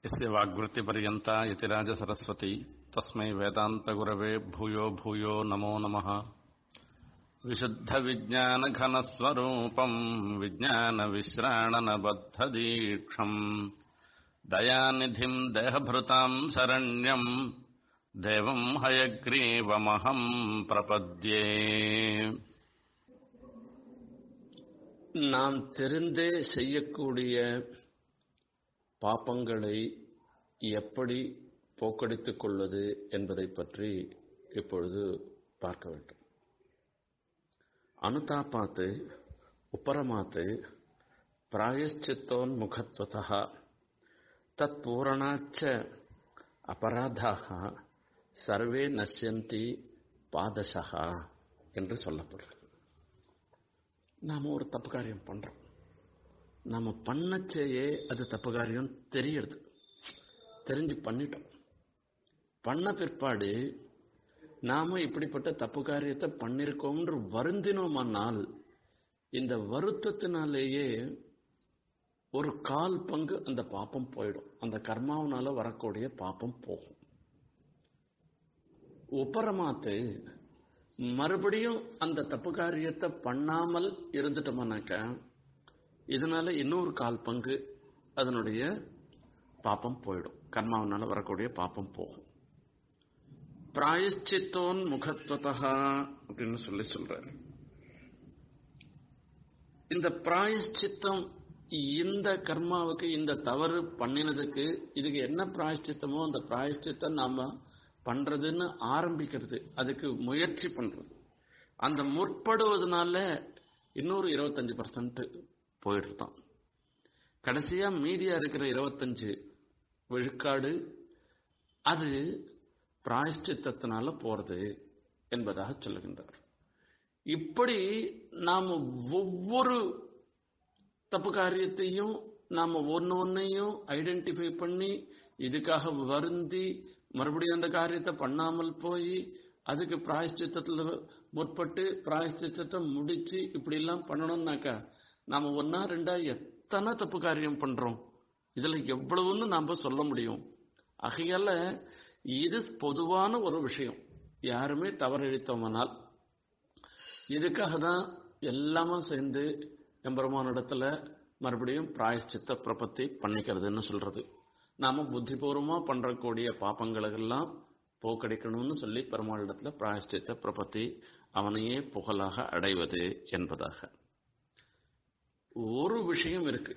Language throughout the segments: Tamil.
यस्य वाग्वृत्तिपर्यन्ता यतिराजसरस्वती तस्मै वेदान्तगुरवे भूयो भूयो नमो नमः विशुद्धविज्ञानघनस्वरूपम् विज्ञानविश्राणनबद्धदीक्षम् दयानिधिम् देहभृताम् शरण्यम् देवम् हयग्रीवमहम् प्रपद्ये நாம் தெரிந்தே செய்யக்கூடிய பாப்பங்களை எப்படி போக்கடித்துக் கொள்வது என்பதை பற்றி இப்பொழுது பார்க்க வேண்டும் அனுதாபாத்து உப்பரமாத்து பிராயஷ்சித்தோன்முகத்வதா தத் பூரணாச்ச அபராதாக சர்வே நஷ்யந்தி பாதசகா என்று சொல்லப்படுகிறது நாம் ஒரு தப்பு காரியம் பண்றோம் நம்ம பண்ணச்சேயே அது தப்பு காரியம் தெரியறது தெரிஞ்சு பண்ணிட்டோம் பண்ண பிற்பாடு நாம இப்படிப்பட்ட தப்பு காரியத்தை பண்ணிருக்கோம்னு வருந்தினோமானால் இந்த வருத்தத்தினாலேயே ஒரு கால் பங்கு அந்த பாப்பம் போயிடும் அந்த கர்மாவனால வரக்கூடிய பாப்பம் போகும் உப்பரமாத்து மறுபடியும் அந்த தப்பு காரியத்தை பண்ணாமல் இருந்துட்டோம்னாக்க இதனால இன்னொரு கால் பங்கு அதனுடைய பாப்பம் போயிடும் கர்மாவனால வரக்கூடிய பாப்பம் போகும் பிராயஷ்சித்தோன் முகத்வதா அப்படின்னு சொல்லி சொல்றாரு இந்த பிராயஷ்சித்தம் இந்த கர்மாவுக்கு இந்த தவறு பண்ணினதுக்கு இதுக்கு என்ன பிராயஷ்சித்தமோ அந்த பிராயஷ்சித்தம் நாம பண்றதுன்னு ஆரம்பிக்கிறது அதுக்கு முயற்சி பண்றது அந்த முற்படுவதனால இன்னொரு இருபத்தஞ்சு பர்சன்ட் போயிடுதான் கடைசியா மீதியா இருக்கிற இருபத்தஞ்சு விழுக்காடு அது பிராயஷ்டித்தத்தினால போறது என்பதாக சொல்லுகின்றார் இப்படி நாம் ஒவ்வொரு தப்பு காரியத்தையும் நாம் ஒன்று ஒன்னையும் ஐடென்டிஃபை பண்ணி இதுக்காக வருந்தி மறுபடியும் அந்த காரியத்தை பண்ணாமல் போய் அதுக்கு பிராயஷ்டித்தத்தில் முற்பட்டு பிராயஷ்டித்தத்தை முடிச்சு இப்படி எல்லாம் பண்ணணும்னாக்கா நாம ஒன்னா ரெண்டா எத்தனை தப்பு காரியம் பண்றோம் இதுல எவ்வளவுன்னு நாம சொல்ல முடியும் ஆகையால இது பொதுவான ஒரு விஷயம் யாருமே தவறழித்தோம்னால் இதுக்காக தான் எல்லாமே சேர்ந்து எம்பெருமான இடத்துல மறுபடியும் பிராயஷ்சித்த பிரபத்தி பண்ணிக்கிறதுன்னு சொல்றது நாம புத்திபூர்வமா பண்றக்கூடிய பாப்பங்களுக்கெல்லாம் போக்கடிக்கணும்னு சொல்லி பெருமாளிடத்துல பிராயஷ்சித்த பிரபத்தி அவனையே புகழாக அடைவது என்பதாக ஒரு விஷயம் இருக்கு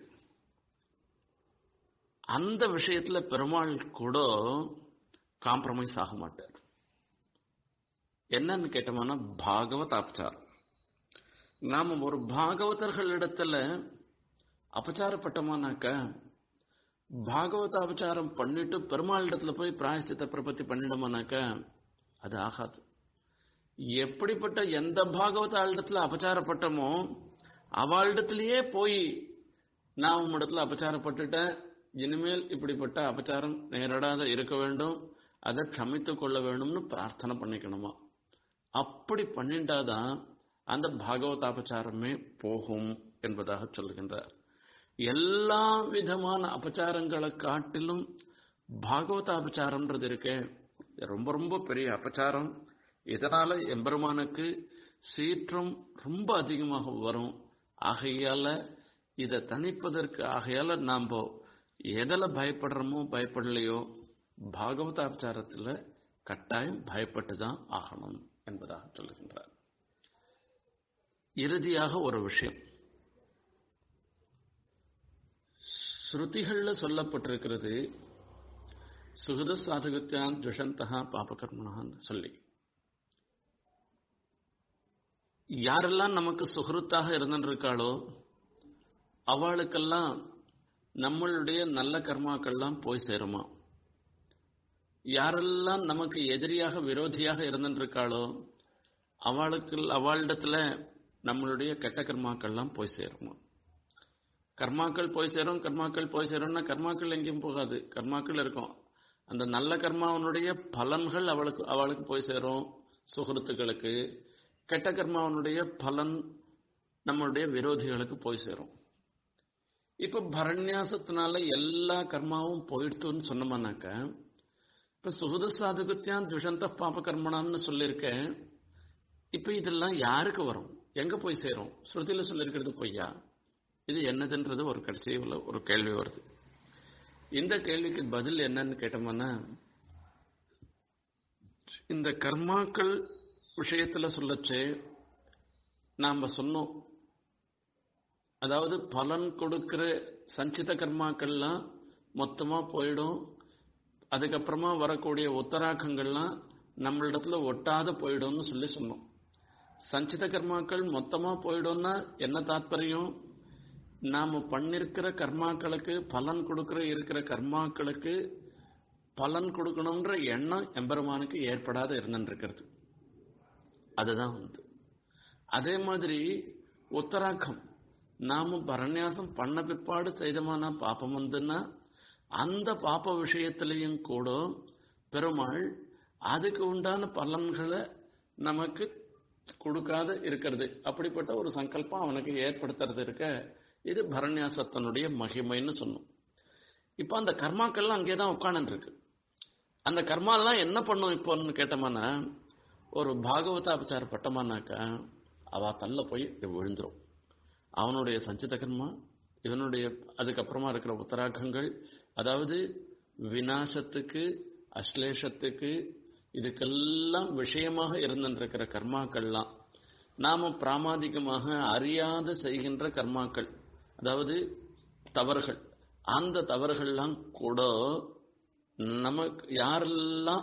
அந்த விஷயத்துல பெருமாள் கூட காம்ப்ரமைஸ் ஆக மாட்டார் என்னன்னு கேட்டோம்னா பாகவத் அபச்சாரம் நாம ஒரு பாகவதர்களிடத்துல அபச்சாரப்பட்டோமானாக்க பாகவத அபச்சாரம் பண்ணிட்டு பெருமாள் இடத்துல போய் பிராயஷ்டித்த பிரபத்தி பண்ணிடுமானாக்க அது ஆகாது எப்படிப்பட்ட எந்த பாகவத இடத்துல அபச்சாரப்பட்டமோ அவளிடத்திலேயே போய் நான் உம்மிடத்துல அபச்சாரப்பட்டுட்டேன் இனிமேல் இப்படிப்பட்ட அபச்சாரம் நேரடாத இருக்க வேண்டும் அதை க்ஷமித்து கொள்ள வேண்டும்னு பிரார்த்தனை பண்ணிக்கணுமா அப்படி பண்ணிட்டாதான் அந்த பாகவத அபச்சாரமே போகும் என்பதாக சொல்லுகின்றார் எல்லா விதமான அபச்சாரங்களை காட்டிலும் பாகவத அபச்சாரம்ன்றது இருக்கே ரொம்ப ரொம்ப பெரிய அபச்சாரம் இதனால எம்பெருமானுக்கு சீற்றம் ரொம்ப அதிகமாக வரும் ஆகையால இதை தணிப்பதற்கு ஆகையால நாம் எதில் பயப்படுறோமோ பயப்படலையோ பாகவத அபச்சாரத்தில் கட்டாயம் பயப்பட்டு தான் ஆகணும் என்பதாக சொல்லுகின்றார் இறுதியாக ஒரு விஷயம் ஸ்ருதிகள்ல சொல்லப்பட்டிருக்கிறது சுகத சாதகத்தியான் துஷந்தகா பாபகர்மனான்னு சொல்லி யாரெல்லாம் நமக்கு சுகருத்தாக இருந்திருக்காளோ அவளுக்கெல்லாம் நம்மளுடைய நல்ல கர்மாக்கள்லாம் போய் சேருமா யாரெல்லாம் நமக்கு எதிரியாக விரோதியாக இருந்திருக்காளோ அவளுக்கு அவளிடத்துல நம்மளுடைய கெட்ட கர்மாக்கள்லாம் போய் சேருமா கர்மாக்கள் போய் சேரும் கர்மாக்கள் போய் சேரும்னா கர்மாக்கள் எங்கேயும் போகாது கர்மாக்கள் இருக்கும் அந்த நல்ல கர்மாவனுடைய பலன்கள் அவளுக்கு அவளுக்கு போய் சேரும் சுகൃத்துக்களுக்கு கெட்ட கர்மாவனுடைய பலன் நம்மளுடைய விரோதிகளுக்கு போய் சேரும் இப்ப பரண்யாசத்தினால எல்லா கர்மாவும் போயிடுத்துன்னு சொன்னோம்னாக்க இப்ப சுகத சாதுகத்தியான் துஷந்த பாப கர்மணான்னு சொல்லியிருக்கேன் இப்ப இதெல்லாம் யாருக்கு வரும் எங்க போய் சேரும் ஸ்ருதியில சொல்லியிருக்கிறது பொய்யா இது என்னதுன்றது ஒரு கடைசியில் ஒரு கேள்வி வருது இந்த கேள்விக்கு பதில் என்னன்னு கேட்டோம்னா இந்த கர்மாக்கள் விஷயத்துல சொல்லச்சு நாம சொன்னோம் அதாவது பலன் கொடுக்கிற சஞ்சித கர்மாக்கள்லாம் மொத்தமா போயிடும் அதுக்கப்புறமா வரக்கூடிய உத்தராக்கங்கள்லாம் நம்மளிடத்துல ஒட்டாத போயிடும்னு சொல்லி சொன்னோம் சஞ்சித கர்மாக்கள் மொத்தமா போயிடும்னா என்ன தாத்பரியம் நாம பண்ணிருக்கிற கர்மாக்களுக்கு பலன் கொடுக்கிற இருக்கிற கர்மாக்களுக்கு பலன் கொடுக்கணுன்ற எண்ணம் எம்பெருமானுக்கு ஏற்படாத இருந்துருக்கிறது அதுதான் வந்து அதே மாதிரி உத்தராக்கம் நாம பரநியாசம் பண்ண பிற்பாடு செய்தமான பாப்பம் வந்துன்னா அந்த பாப்ப விஷயத்திலையும் கூட பெருமாள் அதுக்கு உண்டான பலன்களை நமக்கு கொடுக்காத இருக்கிறது அப்படிப்பட்ட ஒரு சங்கல்பம் அவனுக்கு ஏற்படுத்துறது இருக்க இது பரநியாசத்தினுடைய மகிமைன்னு சொன்னோம் இப்போ அந்த கர்மாக்கள்லாம் அங்கே தான் உட்காந்துருக்கு அந்த கர்மாலாம் என்ன பண்ணும் இப்போன்னு கேட்டோம்னா ஒரு பாகவதாபச்சார பட்டமானாக்கா அவ தள்ள போய் விழுந்துரும் அவனுடைய சஞ்சித கர்மா இவனுடைய அதுக்கப்புறமா இருக்கிற உத்தராகங்கள் அதாவது விநாசத்துக்கு அஸ்லேஷத்துக்கு இதுக்கெல்லாம் விஷயமாக இருந்திருக்கிற கர்மாக்கள்லாம் நாம பிராமாதிகமாக அறியாத செய்கின்ற கர்மாக்கள் அதாவது தவறுகள் அந்த தவறுகள்லாம் கூட நமக்கு யாரெல்லாம்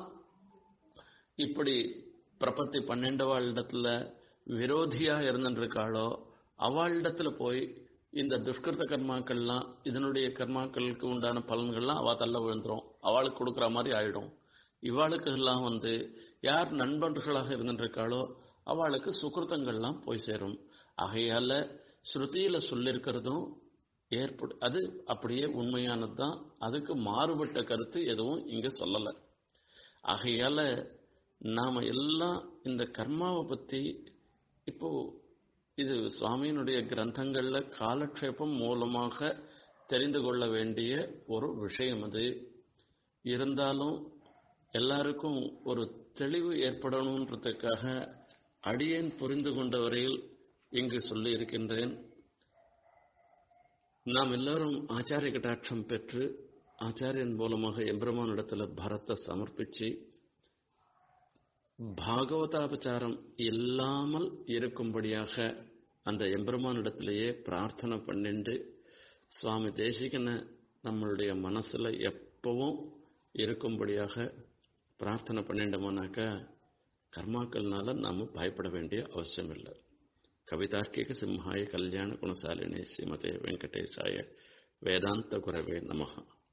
இப்படி பிரபத்தி பன்னெண்டவாளிடத்துல விரோதியா இருந்துருக்காளோ அவளிடத்துல போய் இந்த துஷ்கிருத்த கர்மாக்கள்லாம் இதனுடைய கர்மாக்களுக்கு உண்டான பலன்கள்லாம் அவ தள்ள விழுந்துரும் அவளுக்கு கொடுக்குற மாதிரி ஆயிடும் இவாளுக்கு எல்லாம் வந்து யார் நண்பர்களாக இருந்துருக்காளோ அவளுக்கு சுக்கிருத்தங்கள்லாம் போய் சேரும் ஆகையால ஸ்ருதியில சொல்லியிருக்கிறதும் ஏற்படு அது அப்படியே உண்மையானது தான் அதுக்கு மாறுபட்ட கருத்து எதுவும் இங்க சொல்லலை ஆகையால நாம எல்லாம் இந்த கர்மாவை பத்தி இப்போ இது சுவாமியினுடைய கிரந்தங்கள்ல காலக்ஷேபம் மூலமாக தெரிந்து கொள்ள வேண்டிய ஒரு விஷயம் அது இருந்தாலும் எல்லாருக்கும் ஒரு தெளிவு ஏற்படணுன்றதுக்காக அடியேன் புரிந்து கொண்ட வரையில் இங்கு சொல்லி இருக்கின்றேன் நாம் எல்லாரும் ஆச்சாரிய கட்டாட்சம் பெற்று ஆச்சாரியன் மூலமாக எம்பெருமானிடத்துல பரத்தை சமர்ப்பிச்சு பாகவதாபச்சாரம் இல்லாமல் இருக்கும்படியாக அந்த எம்பெருமானிடத்திலேயே பிரார்த்தனை பண்ணிண்டு சுவாமி தேசிகனை நம்மளுடைய மனசுல எப்பவும் இருக்கும்படியாக பிரார்த்தனை பண்ணிட்டோம்னாக்கா கர்மாக்கள்னால நாம பயப்பட வேண்டிய அவசியம் இல்லை கவிதார்க்கிக சிம்ஹாய கல்யாண குணசாலினி ஸ்ரீமதே வெங்கடேசாய வேதாந்த குரவே நமகா